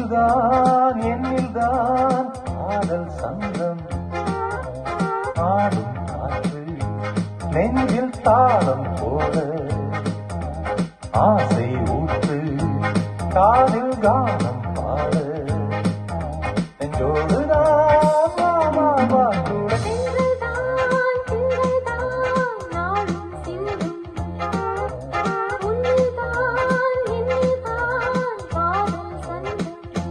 உன்னில்தான் என்னில்தான் காதல் சங்கம் ஆடும் காற்று நெஞ்சில் தாளம் போல ஆசை ஊற்று காதில் கானம் பாட நெஞ்சோடுதான் வா, வா, வா, கூட திங்கள்தான் திங்கள்தான் நாளும் சிந்தும் உன்னில்தான் என்னில்தான் காதல் சந்தம்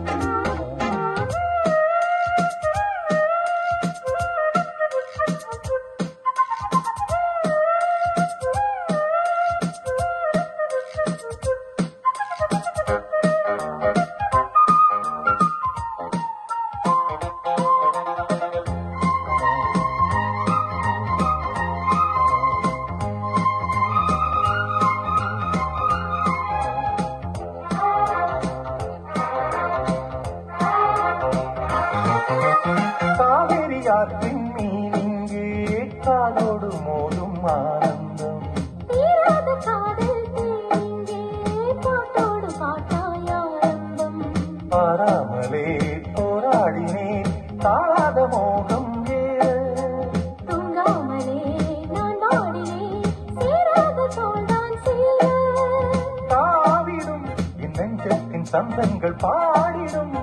காவிரி ஆற்றின் மீன் இங்கே காதோடு மோதும் ஆனந்தம் தீராத காதல் தேங்கே பாட்டோடு பாட்டாய் ஆரம்பம் பாராமலே போராடினேன் தாழாத மோகம் ஏற தூங்காமலே நான் வாடினேன் சேராத தோல்தான் சேர தாவிடும் என் நெஞ்சத்தின் சந்தங்கள் பாடிடும்